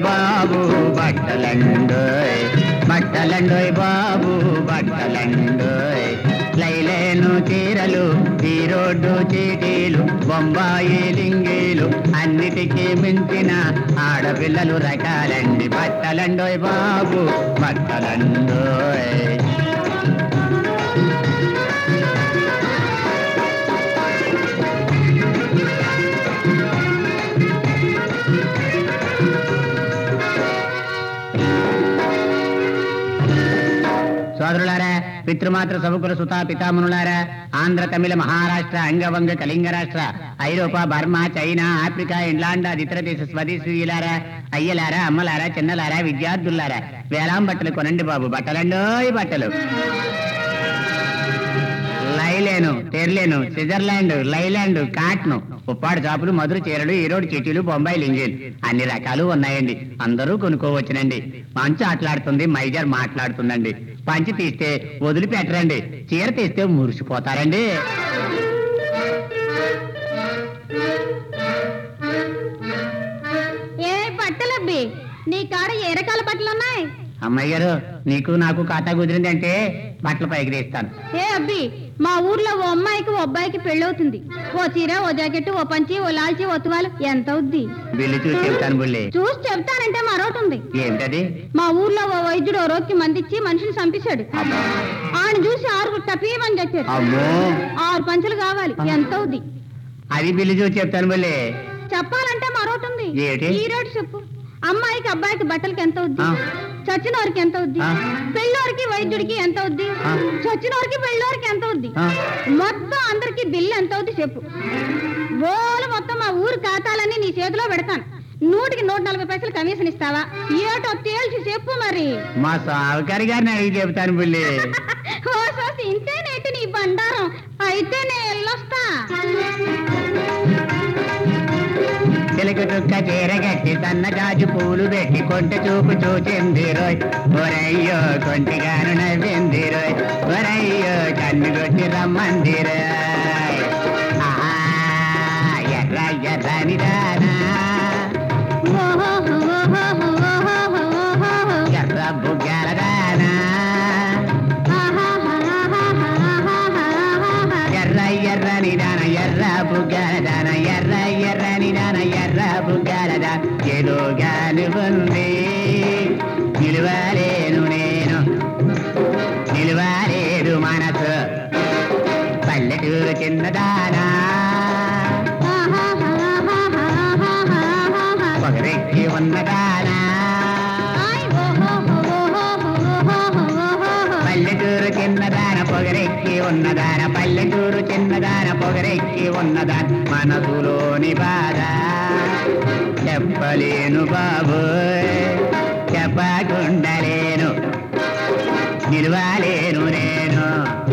బాబు బట్టలండోయ్ బట్టలండోయ్ బాబు బట్టలండోయ్ లైలేను చీరలు ఈ రోడ్డు చీటీలు బొంబాయి లింగీలు అన్నిటికీ మించిన ఆడపిల్లలు రకాలండి బట్టలండోయ్ బాబు బట్టలండోయ్ సోదరులారా పితృమాతృ సముకుల సుతా పితామనులారా ఆంధ్ర తమిళ మహారాష్ట్ర అంగవంగ కళింగ రాష్ట్ర ఐరోపా బర్మా చైనా ఆఫ్రికా ఇంగ్లాండ్ ఇతర దేశ స్వదేశీయులారా అయ్యలారా అమ్మలారా చిన్నలారా విద్యార్థులారా వేలాం బట్టలు కొనండి బాబు బట్టలండోయ్ బట్టలు లైలేను తెర్లేను స్విట్జర్లాండ్ లైలాండ్ కాట్ను ఉప్పాడు చాపులు మధుర చీరలు ఈరోడు చిటీలు బొంబాయి లింజీలు అన్ని రకాలు ఉన్నాయండి అందరూ కొనుక్కోవచ్చునండి మంచు ఆటలాడుతుంది మైజర్ మాట్లాడుతుందండి పంచి తీస్తే వదిలిపెట్టరండి చీర తీస్తే మురిసిపోతారండి ఏ బట్టలబ్బి నీ కాడ ఏ రకాల బట్టలు ఉన్నాయి అమ్మాయి గారు నీకు నాకు ఖాతా కుదిరింది అంటే బట్టలు పైకి తీస్తాను ఏ అబ్బి మా ఊర్లో ఓ అమ్మాయికి ఓ అబ్బాయికి పెళ్ళవుతుంది ఓ చీర ఓ జాకెట్ ఓ పంచి ఓ లాల్చి ఓ తువాలు ఎంత అవుద్ది బిల్లు చూసి చెప్తాను బుల్లి చూసి చెప్తానంటే మరొకటి ఉంది ఏమిటది మా ఊర్లో ఓ వైద్యుడు ఓ రోగికి మందిచ్చి మనిషిని చంపేశాడు అబ్బా. ఆయన చూసి ఆరుగురు టపీమని చచ్చారు అమ్మో ఆరు పంచులు కావాలి ఎంత అవుద్ది అది బిల్లు చూసి చెప్తాను బుల్లి చెప్పాలంటే మరొకటి ఉంది ఏంటి? ఈ రేటు చెప్పు అమ్మాయికి అబ్బాయికి బట్టలకి ఎంత అవుద్ది ఆ. చచ్చిన వారికి ఎంత అవుద్ది ఆ. పెళ్ళోరికి వైద్యుడికి ఎంత అవుద్ది ఆ. చచ్చిన వారికి పెళ్ళోరికి ఎంత అవుద్ది ఆ, మొత్తం అందరికి బిల్లు ఎంత అవుద్ది చెప్పు బోలు మొత్తం మా ఊరు ఖాతాలన్నీ నీ చేతిలో పెడతాను నూటికి నూట నలభై పైసలు కమిషన్ ఇస్తావా ఏటో తేల్చి చెప్పు మరి మా సావుకారి గారిని అడిగి చెప్తాను బుల్లి ఓ సోసి ఇంతేనేటి నీ బండారం అయితే నేను వెళ్ళొస్తా చిలక చుక్క చీర గట్టి సన్న గాజు పూలు పెట్టి కొంట చూపు చూచింది రోయ్ ఒరయ్యో కొంటిగాను నవ్వింది రోయ్ ఒరయ్యో కన్ను కొట్టి రమ్మంది రోయ్ ఆహా, ఎర్ర ఎర్రని దానా ఎర్ర బుగ్గల దానా ఎర్ర ఎర్రని దాన ఎర్ర బుగ్గల దాన ఎర్ర ఎర్రని దాన ఎర్ర బుగ్గల దాన ఏదో గాలి ఉంది నిలువలేను నేను నిలువలేదు మనసు పల్లెటూరు చిన్నదానా పొగరెక్కి ఉన్నదానా పల్లెటూరు చిన్నదాన పొగరెక్కి ఉన్నదాన పల్లెటూరు చిన్నదాన పొగరెక్కి ఉన్నదాన మనసులోని బాధ చెప్పలేను బాబు చెప్పకుండలేను నిలవలేను నేను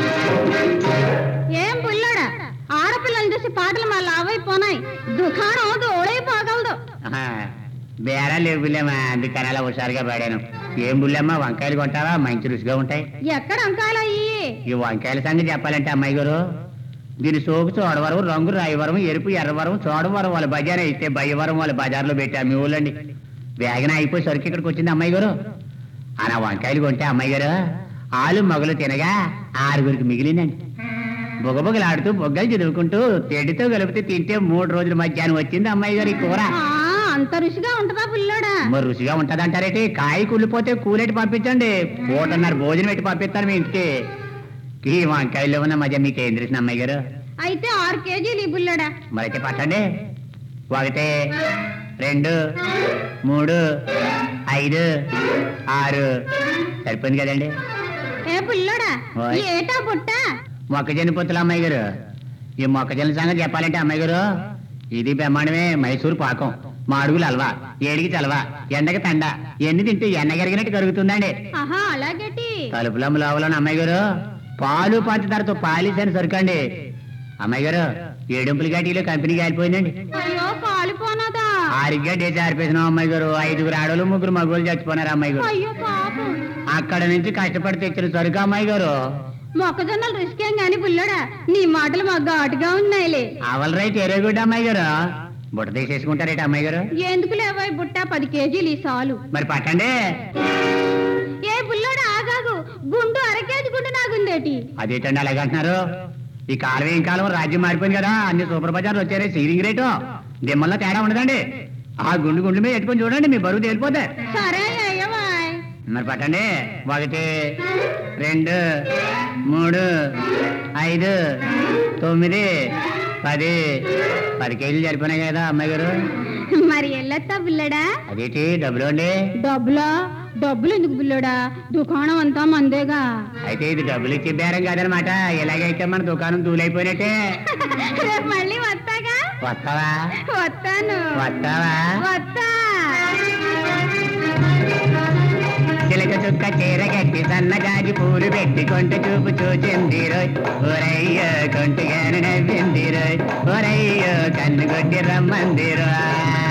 ఏం పుల్లాడా ఆడపిల్లలు చూసి పాటలు మా లావైపోనాయి దుకాణం ఓడైపోగలదు ఆహా, బేరాలు లేవు బుల్లెమ్మా అందుకని అలా హుషారుగా పాడాను ఏం బుల్లెమ్మా వంకాయలు కొంటావా మంచి రుచిగా ఉంటాయి ఎక్కడ అంకాయలు అయ్యి ఈ వంకాయల సంగతి చెప్పాలంటే అమ్మాయి గారు దీని సోకు చోడవరం రంగు రాయవరం ఎరుపు ఎర్రవరం చోడవరం వాళ్ళ బజారే ఇస్తే బయ్యవరం వాళ్ళ బజార్లో పెట్టా మీ ఊళ్ళండి వేగన అయిపోయి సరికి ఇక్కడికి వచ్చింది అమ్మాయి గారు అలా వంకాయలు కొంటే అమ్మాయి గారు ఆలు మొగలు తినగా ఆరుగురికి మిగిలిందండి బొగబొగలాడుతూ బొగ్గలు చదువుకుంటూ తెడితో కలిపితే తింటే మూడు రోజుల మధ్యాహ్నం వచ్చింది అమ్మాయి గారు ఈ కూర ఆ, అంత రుచిగా ఉంటదా పుల్లాడా మరి రుచిగా ఉంటదంటారేటి కాయ కుళ్ళిపోతే కూలెట్టి పంపించండి పూటన్నర భోజనం పెట్టి పంపిస్తాను మీ ఇంటికి ఈ వంకాయల్లో ఉన్న మధ్య మీకు ఏం తెలిసిన అమ్మాయి గారు అయితే ఆరు కేజీలు ఈ పుల్లాడా మరైతే పట్టండి ఒకటి రెండు మూడు ఐదు ఆరు సరిపోయింది కదండి ఏ పుల్లాడా ఓయ్. ఏటా పుట్ట మొక్కజొన్న పొత్తులు అమ్మాయి గారు ఈ మొక్కజొన్న సంగతి చెప్పాలంటే అమ్మాయి గారు ఇది బ్రహ్మాండమే మైసూరు పాకం మాడుగులు అల్వా ఏడికి చలవా ఎండకి తండ ఎన్ని తింటే ఎన్న కరిగినట్టు కరుగుతుందండి ఆహా అలాగేటి తలుపులమ్మ లోపల అమ్మాయి గారు పాలు పంచదారతో పాలిసని సరుకండి అమ్మాయి గారు ఏడుంపులు గట్టిలో కంపెనీ కాలిపోయిందండి అయ్యో కాలిపోనదా ఆరిగ్గా డేట్ ఆరిపేసినాం అమ్మాయి గారు ఐదుగురు ఆడవాళ్ళు ముగ్గురు మగవాళ్ళు చచ్చిపోయినారు అమ్మాయి గారు అయ్యో పాపం అక్కడ నుంచి కష్టపడి తెచ్చిన సరుకు అమ్మాయి గారు మొక్కజొన్నలు రుచికేం గాని పుల్లడా నీ మాటలు మాకు ఘాటుగా ఉన్నాయిలే అవల్ రైట్ ఎరేగుడ్డ అమ్మాయి గారు బుట్ట తీసేసుకుంటారేట అమ్మాయి గారు ఎందుకు లేవా బుట్ట పది కేజీలు ఈ సాలు మరి పట్టండి ఏ బుల్లోడు ఆగాగు గుండు అర కేజీ గుండు నాగుందేటి అదేంటండి అలాగే అంటున్నారు ఈ కాలం ఏం కాలం రాజ్యం మారిపోయింది కదా అన్ని సూపర్ బజార్లు వచ్చారే సీలింగ్ రేటు దిమ్మల్లో తేడా ఉండదండి ఆ గుండు గుండు మీద పెట్టుకొని చూడండి మీ బరువు తేలిపోతే సరే అయ్యవాయ్ మరి పట్టండి ఒకటి రెండు మూడు ఐదు తొమ్మిది పది పది కేజీలు సరిపోయినాయి కదా అమ్మాయి గారు మరి ఎల్లత్తా బుల్లడా అదేంటి డబ్బులు అండి డబ్బులా డబ్బులు ఎందుకు బుల్లడా దుకాణం అంతా మందేగా అయితే ఇది డబ్బులు ఇచ్చి బేరం కాదనమాట ఎలాగైతే మన దుకాణం తూలైపోయినట్టే రేపు మళ్ళీ వస్తాగా వస్తావా వస్తాను వస్తావా వస్తా చిలక చుక్క చీర కట్టి సన్నజాజి పూలు పెట్టి కొంట చూపు చూచింది రోయ్ ఓరయ్యో కొంటగాను నవ్వింది రోయ్ ఓరయ్యో కన్ను కొట్టి రమ్మంది రోయ్